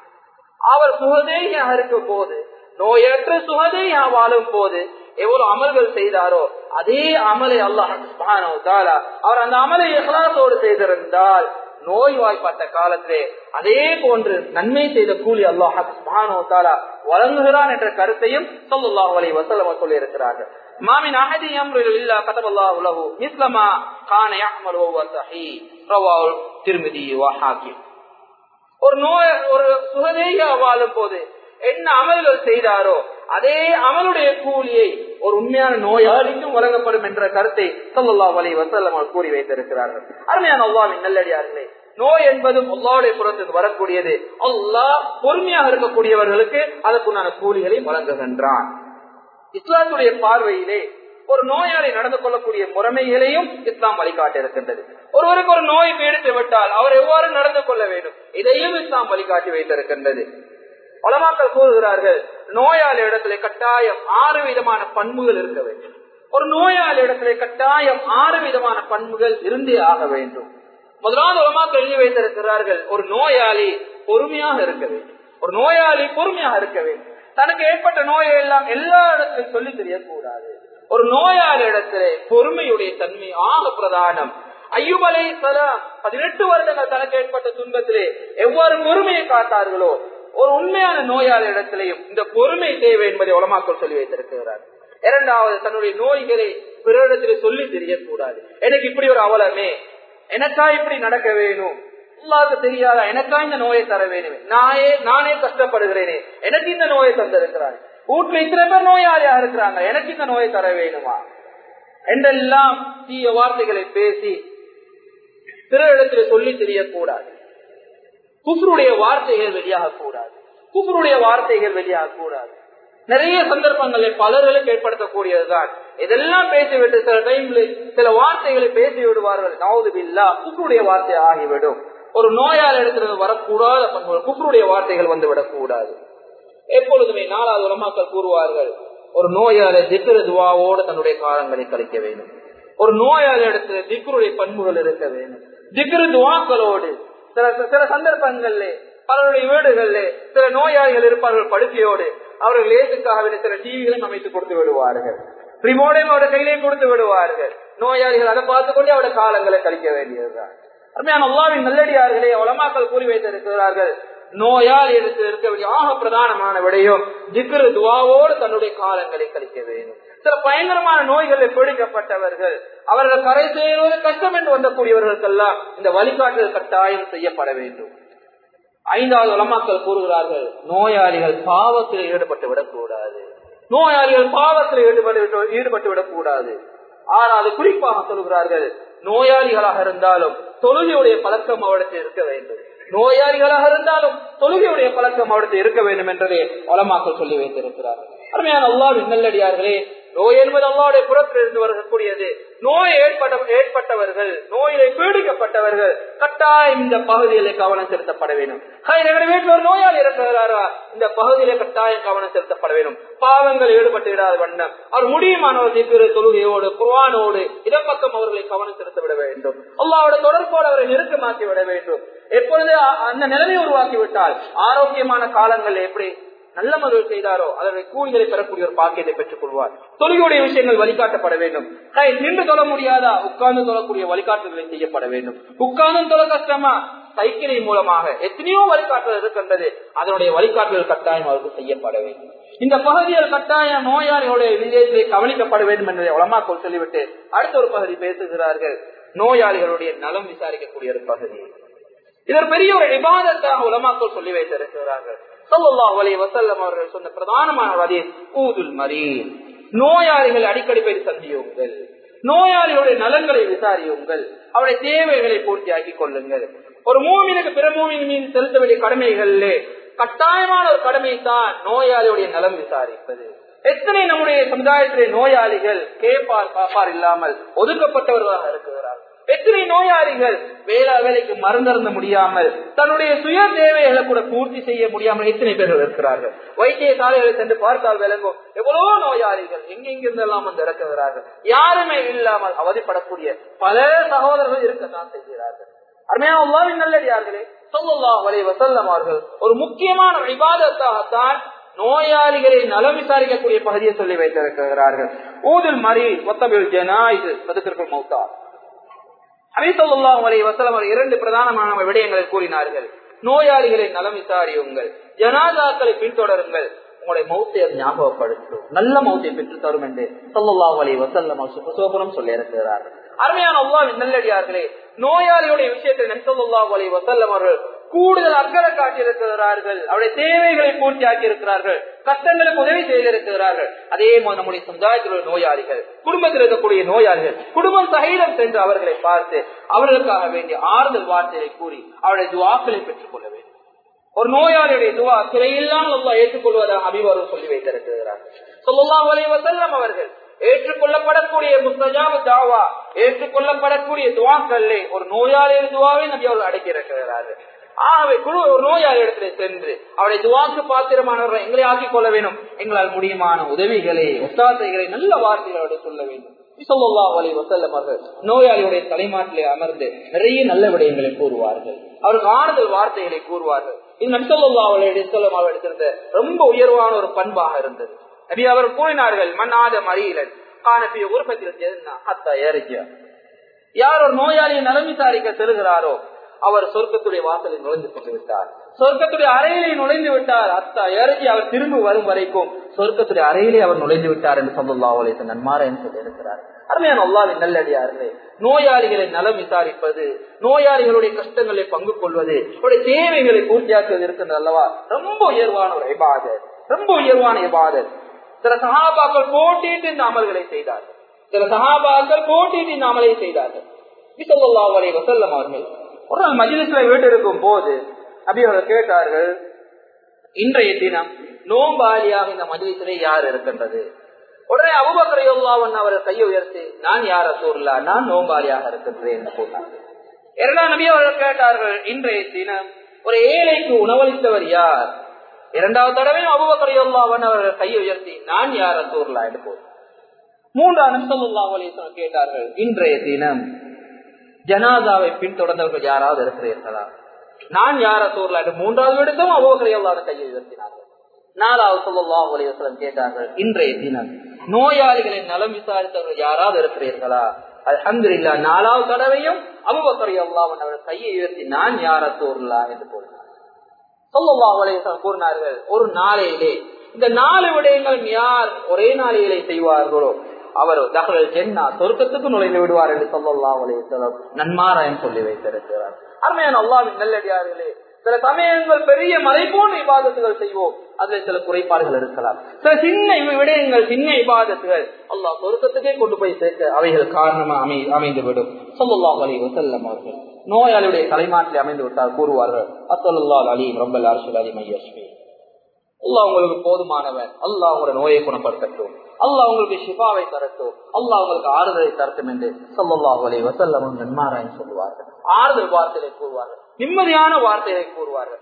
அவர் சுகதேகியாக இருக்கும் போது நோயற்ற சுகதேயா வாழும் போது எவ்வளவு அமல்கள் செய்தாரோ அதே அமலை அல்லாஹ் அவர் அந்த அமலை இஹ்லாசோடு செய்திருந்தால் நோய்வாய்ப்பட்ட காலத்திலே அதே போன்று நன்மை செய்த கூலி அல்லாஹாலா வழங்குகிறான் என்ற கருத்தையும் சொல்லுல்லாஹ் அலை வசலம் சொல்லி இருக்கிறார்கள் மாமின் அகதி இல்லா கதபல்லா உலகு மிஸ்லமா கான அஹ்மல் சஹி ரவால் திருமதி வஹாக்கி ஒரு நோய் ஒரு சுகதேக வாழும் போது என்ன அமல்கள் செய்தாரோ அதே அமலுடைய கூலியை ஒரு உண்மையான நோயாளிக்கும் வழங்கப்படும் என்ற கருத்தை சொல்லல்லா வலை வசல்லம் கூறி வைத்திருக்கிறார்கள் அருமையான அல்லாவின் நல்லடியார்களே நோய் என்பதும் அல்லாவுடைய புறத்துக்கு வரக்கூடியது அல்லாஹ் பொறுமையாக இருக்கக்கூடியவர்களுக்கு அதற்குண்டான கூலிகளை வழங்குகின்றான் இஸ்லாத்துடைய பார்வையிலே ஒரு நோயாளி நடந்து கொள்ளக்கூடிய முறைமைகளையும் இஸ்லாம் வழிகாட்டி இருக்கின்றது ஒருவருக்கு ஒரு நோய் பீடித்து விட்டால் அவர் எவ்வாறு நடந்து கொள்ள வேண்டும் இதையும் இஸ்லாம் வழிகாட்டி வைத்திருக்கின்றது உலமாக்கள் கூறுகிறார்கள் நோயாளி இடத்துல கட்டாயம் ஆறு விதமான பண்புகள் இருக்க வேண்டும் ஒரு நோயாளி இடத்துல கட்டாயம் ஆறு விதமான பண்புகள் இருந்தே ஆக வேண்டும் முதலாவது உலமாக்கள் எழுதி வைத்திருக்கிறார்கள் ஒரு நோயாளி பொறுமையாக இருக்க வேண்டும் ஒரு நோயாளி பொறுமையாக இருக்க வேண்டும் தனக்கு ஏற்பட்ட நோயை எல்லாம் எல்லா இடத்திலும் சொல்லி தெரியக்கூடாது ஒரு நோயாளி இடத்துல பொறுமையுடைய தன்மை ஆக பிரதானம் ஐயுபலை சலாம் பதினெட்டு வருடங்கள் தனக்கு ஏற்பட்ட துன்பத்திலே எவ்வாறு பொறுமையை காத்தார்களோ ஒரு உண்மையான நோயாளி இடத்திலையும் இந்த பொறுமை தேவை என்பதை உலமாக்கள் சொல்லி வைத்திருக்கிறார் இரண்டாவது தன்னுடைய நோய்களை பிறரிடத்திலே சொல்லி தெரியக்கூடாது எனக்கு இப்படி ஒரு அவலமே எனக்கா இப்படி நடக்க வேணும் அல்லாவுக்கு தெரியாதா எனக்கா இந்த நோயை தர வேணும் நானே நானே கஷ்டப்படுகிறேனே எனக்கு இந்த நோயை தந்திருக்கிறார் வீட்டுல இத்தனை பேர் நோயாளியா இருக்கிறாங்க எனக்கு இந்த நோயை தர வேணுமா என்றெல்லாம் தீய வார்த்தைகளை பேசி பிற இடத்துல சொல்லி தெரியக்கூடாது குஃபருடைய வார்த்தைகள் வெளியாக கூடாது குஃபருடைய வார்த்தைகள் வெளியாக கூடாது நிறைய சந்தர்ப்பங்களில் பலர்களுக்கு ஏற்படுத்தக்கூடியதுதான் இதெல்லாம் பேசிவிட்டு சில டைம்ல சில வார்த்தைகளை பேசி விடுவார்கள் நவது பில்லா குஃபருடைய வார்த்தை ஆகிவிடும் ஒரு நோயால் இடத்திலிருந்து வரக்கூடாத பண்புகள் குஃபருடைய வார்த்தைகள் வந்து விடக்கூடாது எப்பொழுதுமே நாலாவது உலமாக்கள் கூறுவார்கள் ஒரு நோயாள திக்ரு துவாவோடு தன்னுடைய காலங்களை கழிக்க வேண்டும் ஒரு நோயாளி இடத்துல திக்ருடைய பண்புகள் இருக்க வேண்டும் திக்ரு துவாக்களோடு சில சில சந்தர்ப்பங்கள்ல பலருடைய வீடுகள்ல சில நோயாளிகள் இருப்பார்கள் படுக்கையோடு அவர்கள் லேசுக்காக சில டிவிகளையும் அமைத்து கொடுத்து விடுவார்கள் ரிமோடையும் அவருடைய கையிலையும் கொடுத்து விடுவார்கள் நோயாளிகள் அதை பார்த்து கொண்டு அவருடைய காலங்களை கழிக்க வேண்டியதுதான் அருமையான அல்லாவின் நல்லடியார்களே உலமாக்கள் கூறி வைத்திருக்கிறார்கள் நோயால் எடுத்து இருக்க வேண்டிய ஆக பிரதானமான விடையும் திக்ரு துவாவோடு தன்னுடைய காலங்களை கழிக்க வேண்டும் சில பயங்கரமான நோய்களில் பிடிக்கப்பட்டவர்கள் அவர்கள் கரை செய்வது கஷ்டம் என்று வந்தக்கூடியவர்களுக்கெல்லாம் இந்த வழிகாட்டுதல் கட்டாயம் செய்யப்பட வேண்டும் ஐந்தாவது உலமாக்கள் கூறுகிறார்கள் நோயாளிகள் பாவத்தில் ஈடுபட்டு விடக்கூடாது நோயாளிகள் பாவத்தில் ஈடுபட்டு ஈடுபட்டு விடக்கூடாது ஆறாவது குறிப்பாக சொல்கிறார்கள் நோயாளிகளாக இருந்தாலும் தொழுகையுடைய பழக்கம் அவரிடத்தில் இருக்க வேண்டும் நோயாளிகளாக இருந்தாலும் தொழுகையுடைய பழக்கம் அவருக்கு இருக்க வேண்டும் என்றதே வளமாக்கள் சொல்லி வைத்திருக்கிறார் அருமையான அல்லாவின் நல்லடியார்களே நோய் என்பது அல்லாவுடைய புறத்திலிருந்து வரக்கூடியது நோய் ஏற்பட்ட ஏற்பட்டவர்கள் நோயிலே பீடிக்கப்பட்டவர்கள் கட்டாயம் இந்த பகுதியிலே கவனம் செலுத்தப்பட வேண்டும் எங்களுடைய வீட்டில் ஒரு நோயாளி இருக்கிறாரா இந்த பகுதியிலே கட்டாயம் கவனம் செலுத்தப்பட வேண்டும் பாவங்கள் ஈடுபட்டு விடாத வண்ணம் அவர் முடியுமானவர் திரு தொழுகையோடு குர்வானோடு இடப்பக்கம் அவர்களை கவனம் செலுத்த விட வேண்டும் அல்லாவோட தொடர்போடு அவரை நெருக்கமாக்கி விட வேண்டும் எப்பொழுது அந்த நிலைமை உருவாக்கி விட்டால் ஆரோக்கியமான காலங்கள் எப்படி நல்ல முதல் செய்தாரோ அதனுடைய கூலிகளை பெறக்கூடிய ஒரு பாக்கியத்தை பெற்றுக் கொள்வார் தொழுகையுடைய விஷயங்கள் வழிகாட்டப்பட வேண்டும் நின்று தொழ முடியாதா உட்கார்ந்து தொழக்கூடிய வழிகாட்டுதலை செய்யப்பட வேண்டும் உட்கார்ந்து தொழ கஷ்டமா சைக்கிளை மூலமாக எத்தனையோ வழிகாட்டுதல் இருக்கின்றது அதனுடைய வழிகாட்டுதல் கட்டாயம் அவருக்கு செய்யப்பட வேண்டும் இந்த பகுதியில் கட்டாயம் நோயாளிகளுடைய விஜயத்தை கவனிக்கப்பட வேண்டும் என்பதை உளமாக்கோள் சொல்லிவிட்டு அடுத்த ஒரு பகுதி பேசுகிறார்கள் நோயாளிகளுடைய நலம் விசாரிக்கக்கூடிய ஒரு பகுதி இது ஒரு பெரிய ஒரு விவாதத்தாக உலமாக்கள் சொல்லி வைத்திருக்கிறார்கள் சொல்லல்லா அலி வசல்லம் அவர்கள் சொன்ன பிரதானமான வதி ஊதுல் மரி நோயாளிகள் அடிக்கடி போய் சந்தியுங்கள் நோயாளிகளுடைய நலன்களை விசாரியுங்கள் அவருடைய தேவைகளை பூர்த்தி ஆக்கிக் கொள்ளுங்கள் ஒரு மூமினுக்கு பிற மூமின் மீது செலுத்த வேண்டிய கடமைகளிலே கட்டாயமான ஒரு கடமை தான் நோயாளியுடைய நலம் விசாரிப்பது எத்தனை நம்முடைய சமுதாயத்திலே நோயாளிகள் கேட்பார் பாப்பார் இல்லாமல் ஒதுக்கப்பட்டவர்களாக இருக்கிறார்கள் எத்தனை நோயாளிகள் வேலை வேலைக்கு மருந்தருந்த முடியாமல் தன்னுடைய சுய தேவைகளை கூட பூர்த்தி செய்ய முடியாமல் எத்தனை பேர்கள் இருக்கிறார்கள் வைத்திய சாலைகளை சென்று பார்த்தால் விளங்கும் எவ்வளவோ நோயாளிகள் எங்கெங்கிருந்தெல்லாம் வந்து இறக்குகிறார்கள் யாருமே இல்லாமல் அவதிப்படக்கூடிய பல சகோதரர்கள் இருக்கத்தான் செய்கிறார்கள் அருமையான உள்ளாவின் நல்லடியார்களே சொல்லல்லா வலை வசல்லம் அவர்கள் ஒரு முக்கியமான விவாதத்தாகத்தான் நோயாளிகளை நலம் விசாரிக்கக்கூடிய பகுதியை சொல்லி வைத்திருக்கிறார்கள் ஊதில் மறி ஒத்தபில் ஜனா இது சதுக்கிற்குள் மௌத்தா அபிசல்லாஹ் அலை வசலம் அவர் இரண்டு பிரதானமான விடயங்களை கூறினார்கள் நோயாளிகளை நலம் விசாரியுங்கள் ஜனாதாக்களை பின்தொடருங்கள் உங்களுடைய மௌத்தை அது ஞாபகப்படுத்தும் நல்ல மௌத்தை பெற்று தரும் என்று சொல்லல்லாஹ் அலை வசல்லம் சுபசோபனம் சொல்லி இருக்கிறார்கள் அருமையான அல்லாவின் நல்லடியார்களே நோயாளியுடைய விஷயத்தில் நெசல்லாஹ் அலை வசல்லம் அவர்கள் கூடுதல் அக்கறை காட்டியிருக்கிறார்கள் அவருடைய தேவைகளை பூர்த்தி ஆக்கி இருக்கிறார்கள் கஷ்டங்களுக்கு உதவி செய்திருக்கிறார்கள் அதே போது நம்முடைய சமுதாயத்தில் உள்ள நோயாளிகள் குடும்பத்தில் இருக்கக்கூடிய நோயாளிகள் குடும்பம் சகிதம் சென்று அவர்களை பார்த்து அவர்களுக்காக வேண்டிய ஆறுதல் வார்த்தைகளை கூறி அவருடைய துவாக்களை பெற்றுக் கொள்ள வேண்டும் ஒரு நோயாளியுடைய துவா சிறையில்லாமல் அல்லா ஏற்றுக்கொள்வதாக அபிவாரம் சொல்லி வைத்திருக்கிறார்கள் சொல்லலாம் வசல்லம் அவர்கள் ஏற்றுக்கொள்ளப்படக்கூடிய முஸ்தஜாபு தாவா ஏற்றுக்கொள்ளப்படக்கூடிய துவாக்களே ஒரு நோயாளியின் துவாவை நபி அவர்கள் அடக்கி இருக்கிறார்கள் ஆகவே குழு ஒரு நோயாளி இடத்துல சென்று அவருடைய துவாக்கு பாத்திரமானவர்கள் எங்களை ஆக்கிக் கொள்ள வேண்டும் எங்களால் முடியுமான உதவிகளை ஒத்தாசைகளை நல்ல வார்த்தைகளோடு சொல்ல வேண்டும் நோயாளியுடைய தலைமாட்டிலே அமர்ந்து நிறைய நல்ல விடயங்களை கூறுவார்கள் அவருக்கு ஆறுதல் வார்த்தைகளை கூறுவார்கள் இது நம்சல்லா அவளுடைய சொல்லம் அவர் எடுத்திருந்த ரொம்ப உயர்வான ஒரு பண்பாக இருந்தது நபி அவர் கூறினார்கள் மன்னாத மறியலன் காணப்பிய உற்பத்தி யார் ஒரு நோயாளியை நலம் விசாரிக்க செல்கிறாரோ அவர் சொர்க்கத்துடைய வாசலில் நுழைந்து கொண்டு விட்டார் சொர்க்கத்துடைய அறையிலே நுழைந்து விட்டார் அத்தா இறங்கி அவர் திரும்ப வரும் வரைக்கும் சொர்க்கத்துடைய அறையிலே அவர் நுழைந்து விட்டார் என்று சொல்லல்லா அவளை நன்மார என்று சொல்லி இருக்கிறார் அருமையான அல்லாவின் நல்லடியார்களே நோயாளிகளை நலம் விசாரிப்பது நோயாளிகளுடைய கஷ்டங்களை பங்கு கொள்வது அவருடைய தேவைகளை பூர்த்தியாக்குவது இருக்கின்றது அல்லவா ரொம்ப உயர்வான ஒரு இபாதத் ரொம்ப உயர்வான இபாதத் சில சகாபாக்கள் போட்டிட்டு இந்த அமல்களை செய்தார்கள் சில சகாபாக்கள் போட்டிட்டு இந்த அமலை செய்தார்கள் விசல்லா அவரை வசல்லம் அவர்கள் ஒரு நாள் மஜிலிஸ்ல வீட்டு இருக்கும் போது அப்படி அவர்கள் கேட்டார்கள் இன்றைய தினம் நோம்பாளியாக இந்த மஜிலிசிலே யார் இருக்கின்றது உடனே அபுபக்கரையுல்லாவன் அவர் கையை உயர்த்தி நான் யார சூர்லா நான் நோம்பாளியாக இருக்கின்றேன் என்று கூறினார்கள் இரண்டாம் நபி அவர்கள் கேட்டார்கள் இன்றைய தினம் ஒரு ஏழைக்கு உணவளித்தவர் யார் இரண்டாவது தடவையும் அபுபக்கரையுல்லாவன் அவர்கள் கையை உயர்த்தி நான் யார சூர்லா என்று கூறினார் மூன்றாம் நிமிஷம் அலிஸ்லாம் கேட்டார்கள் இன்றைய தினம் ஜனாதாவை பின்தொடர்ந்தவர்கள் யாராவது இருக்கிறீர்களா நான் யார சூர்லா என்று மூன்றாவது விடுத்தும் அபுபக்கரையுல்லாத கையை உயர்த்தினார்கள் நாலாவது சொல்லலாம் அலிவசலம் கேட்டார்கள் இன்றைய தினம் நோயாளிகளை நலம் விசாரித்தவர்கள் யாராவது இருக்கிறீர்களா அலமது இல்லா நாலாவது தடவையும் அபுபக்கரை அல்லாவன் அவர் கையை உயர்த்தி நான் யார சூர்லா என்று கூறினார் சொல்லல்லா அலிவசலம் கூறினார்கள் ஒரு நாளையிலே இந்த நாலு விடயங்களும் யார் ஒரே நாளையிலே செய்வார்களோ அவர் தகவல் ஜென்னா சொர்க்கத்துக்கு நுழைந்து விடுவார் என்று சொல்லல்லா அலிவசலம் நன்மாராயம் சொல்லி வைத்திருக்கிறார் அருமையான அல்லாவின் நல்லடியார்களே சில சமயங்கள் பெரிய மலை போன்ற இபாதத்துகள் செய்வோம் அதுல சில குறைபாடுகள் இருக்கலாம் சில சின்ன விடயங்கள் சின்ன இபாதத்துகள் அல்லாஹ் சொருக்கத்துக்கே கொண்டு போய் சேர்க்க அவைகள் காரணமா அமை அமைந்து விடும் சொல்லல்லா அலி வசல்லம் அவர்கள் நோயாளியுடைய தலைமாட்டில் அமைந்து விட்டால் கூறுவார்கள் அசல்லா அலி ரம்பல் அரசு அலி மையஸ்மி அல்லாஹ் உங்களுக்கு போதுமானவன் அல்லாஹ் உங்களோட நோயை குணப்படுத்தட்டும் அல்லாஹ் உங்களுக்கு ஷிஃபாவை தரட்டும் அல்லாஹ் உங்களுக்கு ஆறுதலை தரட்டும் என்று சொல்லல்லாஹ் அலி வசல்லம் நன்மாராயன் சொல்லுவார்கள் ஆறுதல் வார்த்தைகளை கூறுவார்கள் நிம்மதியான வார்த்தைகளை கூறுவார்கள்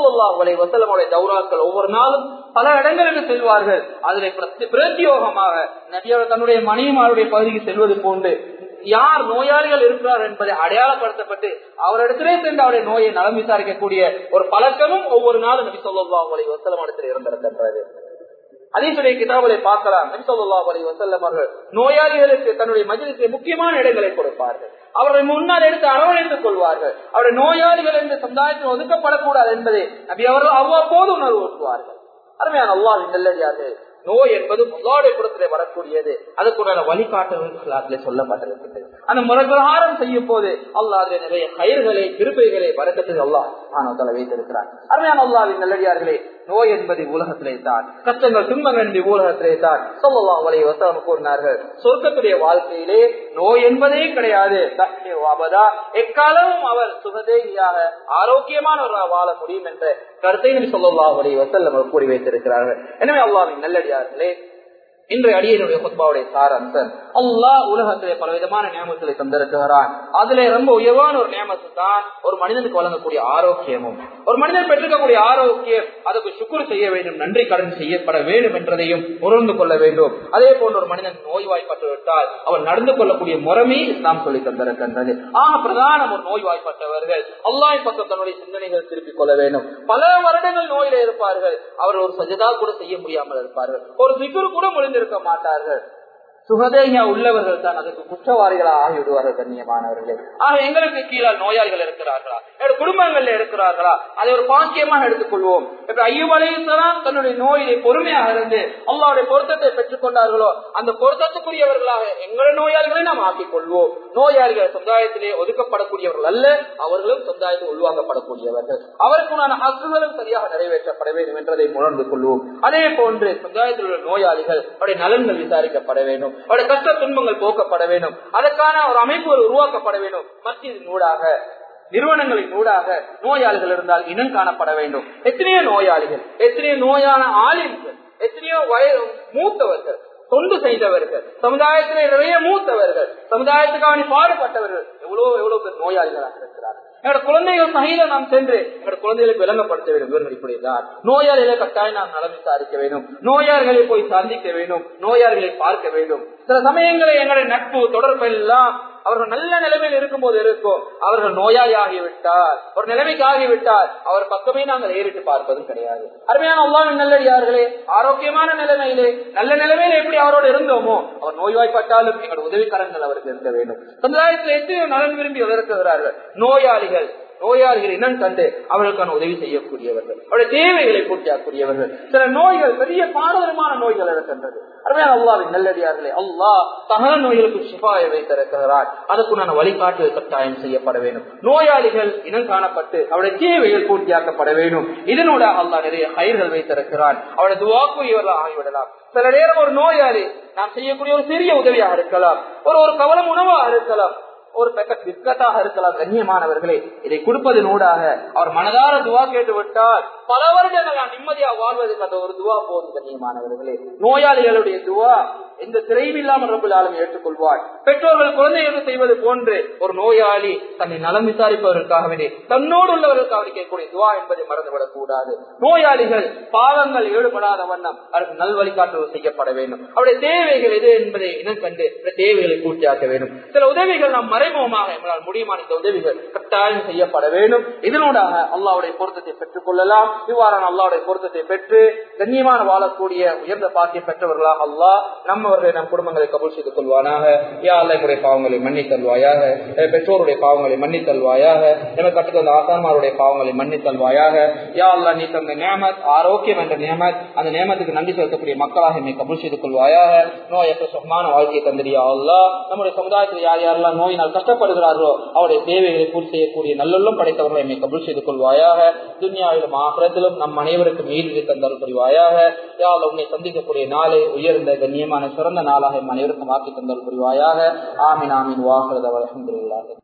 தௌராக்கள் ஒவ்வொரு நாளும் பல இடங்களுக்கு செல்வார்கள் அதில் பிரத்யோகமாக நபியவர் தன்னுடைய மணியமாருடைய பகுதிக்கு செல்வது போன்று யார் நோயாளிகள் இருக்கிறார் என்பதை அடையாளப்படுத்தப்பட்டு அவரிடத்திலே சென்று அவருடைய நோயை நலம் விசாரிக்கக்கூடிய ஒரு பழக்கமும் ஒவ்வொரு நாளும் நபி சொல்லா உங்களை வசலம் இடத்தில் இருந்திருக்கின்றது அதீசுடைய கிதாபலை பார்க்கலாம் நபி சொல்லா அலி வசல்லம் அவர்கள் நோயாளிகளுக்கு தன்னுடைய மஜிலுக்கு முக்கியமான இடங்களை கொடுப்பார்கள் அவர்களை முன்னால் எடுத்து அரவணைத்துக் கொள்வார்கள் அவருடைய நோயாளிகள் என்று சமுதாயத்தில் ஒதுக்கப்படக்கூடாது என்பதை நபி அவர்கள் அவ்வப்போது உணர்வு ஊட்டுவார்கள் அருமையான அல்லாஹ் நல்லடியாக நோய் என்பது முதலாடைய புறத்திலே வரக்கூடியது அதுக்குண்டான வழிகாட்டுதல் சொல்லப்பட்டிருக்கிறது அந்த முறைபிரகாரம் செய்யும் போது அல்லாஹ் அதில் நிறைய கயிர்களை திருப்பைகளை வரக்கத்தில் அல்லாஹ் ஆனவத்தால வைத்திருக்கிறார் அருமையான அல்லாவின் நல்லடியார்களே நோய் என்பது உலகத்திலே தான் கஷ்டங்கள் துன்பங்கள் என்பது உலகத்திலே தான் சொல்லலாம் அவரை வசனம் கூறினார்கள் சொர்க்கத்துடைய வாழ்க்கையிலே நோய் என்பதே கிடையாது எக்காலமும் அவர் சுகதேகியாக ஆரோக்கியமானவராக வாழ முடியும் என்ற கருத்தை நபி சொல்லலாம் அவரை வசல்லம் கூறி வைத்திருக்கிறார்கள் எனவே அல்லாவின் நல்லடியார்களே இன்றைய அடியனுடைய குத்பாவுடைய சாரம்சன் அல்லாஹ் உலகத்திலே பலவிதமான நியமங்களை தந்திருக்கிறான் அதுல ரொம்ப உயர்வான ஒரு நியமத்து தான் ஒரு மனிதனுக்கு வழங்கக்கூடிய ஆரோக்கியமும் ஒரு மனிதன் பெற்றிருக்கக்கூடிய ஆரோக்கியம் அதுக்கு சுக்குர் செய்ய வேண்டும் நன்றி கடன் செய்யப்பட வேண்டும் என்றதையும் உணர்ந்து கொள்ள வேண்டும் அதே போன்ற ஒரு மனிதன் நோய்வாய்ப்பட்டு விட்டால் அவன் நடந்து கொள்ளக்கூடிய முறைமை நாம் சொல்லி தந்திருக்கின்றது ஆக பிரதான ஒரு நோய்வாய்ப்பட்டவர்கள் அல்லாஹ் பக்கம் தன்னுடைய சிந்தனைகள் திருப்பிக் கொள்ள வேண்டும் பல வருடங்கள் நோயில இருப்பார்கள் அவர் ஒரு சஜதா கூட செய்ய முடியாமல் இருப்பார்கள் ஒரு சிக்குரு கூட முடிந்திருக்க மாட்டார்கள் சுகதேயா உள்ளவர்கள் தான் அதுக்கு குற்றவாளிகளாக ஆகிவிடுவார்கள் கண்ணியமானவர்களே ஆக எங்களுக்கு கீழே நோயாளிகள் இருக்கிறார்களா என்னோட குடும்பங்கள்ல இருக்கிறார்களா அதை ஒரு பாக்கியமாக எடுத்துக்கொள்வோம் இப்ப ஐயவலையும் தன்னுடைய நோயிலே பொறுமையாக இருந்து அல்லாவுடைய பொருத்தத்தை பெற்றுக் கொண்டார்களோ அந்த பொருத்தத்துக்குரியவர்களாக எங்களுடைய நோயாளிகளை நாம் ஆக்கிக் கொள்வோம் நோயாளிகள் சமுதாயத்திலே ஒதுக்கப்படக்கூடியவர்கள் அல்ல அவர்களும் சமுதாயத்தில் உள்வாங்கப்படக்கூடியவர்கள் அவருக்குண்டான ஹக்குகளும் சரியாக நிறைவேற்றப்பட வேண்டும் என்றதை உணர்ந்து கொள்வோம் அதே போன்று சமுதாயத்தில் உள்ள நோயாளிகள் அவருடைய நலன்கள் விசாரிக்கப்பட வேண்டும் அவருடைய கஷ்ட துன்பங்கள் போக்கப்பட வேண்டும் அதற்கான ஒரு அமைப்புகள் உருவாக்கப்பட வேண்டும் மத்தியின் ஊடாக நிறுவனங்களின் ஊடாக நோயாளிகள் இருந்தால் இனம் காணப்பட வேண்டும் எத்தனையோ நோயாளிகள் எத்தனையோ நோயான ஆலிம்கள் எத்தனையோ வயது மூத்தவர்கள் தொண்டு செய்தவர்கள் சமுதாயத்திலே நிறைய மூத்தவர்கள் சமுதாயத்துக்காக பாடுபட்டவர்கள் எவ்வளவு எவ்வளவு பேர் நோயாளிகளாக இருக்கிறார்கள் எங்களோட குழந்தைகள் சகையில நாம் சென்று எங்களோட குழந்தைகளுக்கு விளங்கப்படுத்த வேண்டும் இவர்கள் இப்படிதான் நோயாளிகளை கட்டாயம் நாம் நலம் விசாரிக்க வேண்டும் நோயாளிகளை போய் சந்திக்க வேண்டும் நோயாளிகளை பார்க்க வேண்டும் சில சமயங்களில் எங்களுடைய நட்பு தொடர்பு எல்லாம் அவர்கள் நல்ல நிலைமையில் இருக்கும் போது இருக்கும் அவர்கள் நோயாளி ஆகிவிட்டால் ஒரு நிலைமைக்கு ஆகிவிட்டால் அவர் பக்கமே நாங்கள் ஏறிட்டு பார்ப்பதும் கிடையாது அருமையான அல்லாவின் நல்லடியார்களே ஆரோக்கியமான நிலைமையிலே நல்ல நிலைமையில எப்படி அவரோடு இருந்தோமோ அவர் நோய்வாய்ப்பட்டாலும் எங்களோட உதவிக்கரங்கள் அவருக்கு இருக்க வேண்டும் சமுதாயத்தில் எத்தனையோ நலன் விரும்பி இருக்கிறார்கள் நோயாளிகள் நோயாளிகள் இனம் கண்டு அவர்களுக்கான உதவி செய்யக்கூடியவர்கள் அவருடைய தேவைகளை பூர்த்தியாக்கூடியவர்கள் சில நோய்கள் பெரிய பாரதமான நோய்கள் இருக்கின்றது அருமையான அல்லாவின் நல்லடியார்களே அல்லாஹ் தகன நோய்களுக்கு சிபாய வைத்திருக்கிறார் அதுக்குண்டான வழிகாட்டுதல் கட்டாயம் செய்யப்பட வேண்டும் நோயாளிகள் இனம் காணப்பட்டு அவருடைய தேவைகள் பூர்த்தியாக்கப்பட வேண்டும் இதனோட அல்லாஹ் நிறைய கயிர்கள் வைத்திருக்கிறான் அவருடைய துவாக்குரியவர்கள் ஆகிவிடலாம் சில நேரம் ஒரு நோயாளி நாம் செய்யக்கூடிய ஒரு சிறிய உதவியாக இருக்கலாம் ஒரு ஒரு கவலம் உணவாக இருக்கலாம் ஒரு பெக்கெட் பிஸ்கட்டாக இருக்கலாம் கண்ணியமானவர்களே இதை கொடுப்பதன் ஊடாக அவர் மனதார துவா கேட்டு விட்டால் பல வருடங்கள் நான் நிம்மதியா வாழ்வதற்கு அந்த ஒரு துவா போதும் கண்ணியமானவர்களே நோயாளிகளுடைய துவா எந்த திரையும் இல்லாமல் ரபுல் ஆலம் ஏற்றுக்கொள்வார் பெற்றோர்கள் குழந்தைகளுக்கு செய்வது போன்று ஒரு நோயாளி தன்னை நலம் விசாரிப்பதற்காகவே தன்னோடு உள்ளவர்களுக்காக கேட்கக்கூடிய துவா என்பதை மறந்துவிடக் கூடாது நோயாளிகள் பாவங்கள் ஈடுபடாத வண்ணம் அவருக்கு நல்வழிகாட்டுதல் செய்யப்பட வேண்டும் அவருடைய தேவைகள் எது என்பதை இனம் கண்டு தேவைகளை பூர்த்தியாக்க வேண்டும் சில உதவிகள் நாம் மறைமுகமாக எங்களால் முடியுமான இந்த உதவிகள் கட்டாயம் செய்யப்பட வேண்டும் இதனூடாக அல்லாவுடைய பொருத்தத்தை பெற்றுக் கொள்ளலாம் இவ்வாறான அல்லாவுடைய பொருத்தத்தை பெற்று கண்ணியமான வாழக்கூடிய உயர்ந்த பாக்கியம் பெற்றவர்களாக அல்லாஹ் நம்ம அவர்களை நம் குடும்பங்களை கபூல் செய்து கொள்வானாக யா அல்ல எங்களுடைய பாவங்களை மன்னித்தல்வாயாக பெற்றோருடைய பாவங்களை மன்னித்தல்வாயாக எமக்கு கற்றுத்தந்த ஆசான்மாருடைய பாவங்களை மன்னித்தல்வாயாக யா அல்லா நீ தந்த நியமத் ஆரோக்கியம் என்ற நியமத் அந்த நியமத்துக்கு நன்றி செலுத்தக்கூடிய மக்களாக என்னை கபூல் செய்து கொள்வாயாக நோயற்ற சுகமான வாழ்க்கையை தந்திரியா அல்லா நம்முடைய சமுதாயத்தில் யார் யாரெல்லாம் நோயினால் கஷ்டப்படுகிறார்களோ அவருடைய தேவைகளை பூர்த்தி செய்யக்கூடிய நல்லுள்ளம் படைத்தவர்களை என்னை கபூல் செய்து கொள்வாயாக துன்யாவிலும் ஆகரத்திலும் நம் அனைவருக்கும் ஈடு தந்தல் புரிவாயாக யாழ் உன்னை சந்திக்கக்கூடிய நாளை உயர்ந்த கண்ணியமான சிறந்த நாளாக எம் அனைவருக்கும் ஆக்கி தந்தல் புரிவாயாக ஆமீன் ஆமீன் வாகரதவர் அஹமதுல்லாஹ்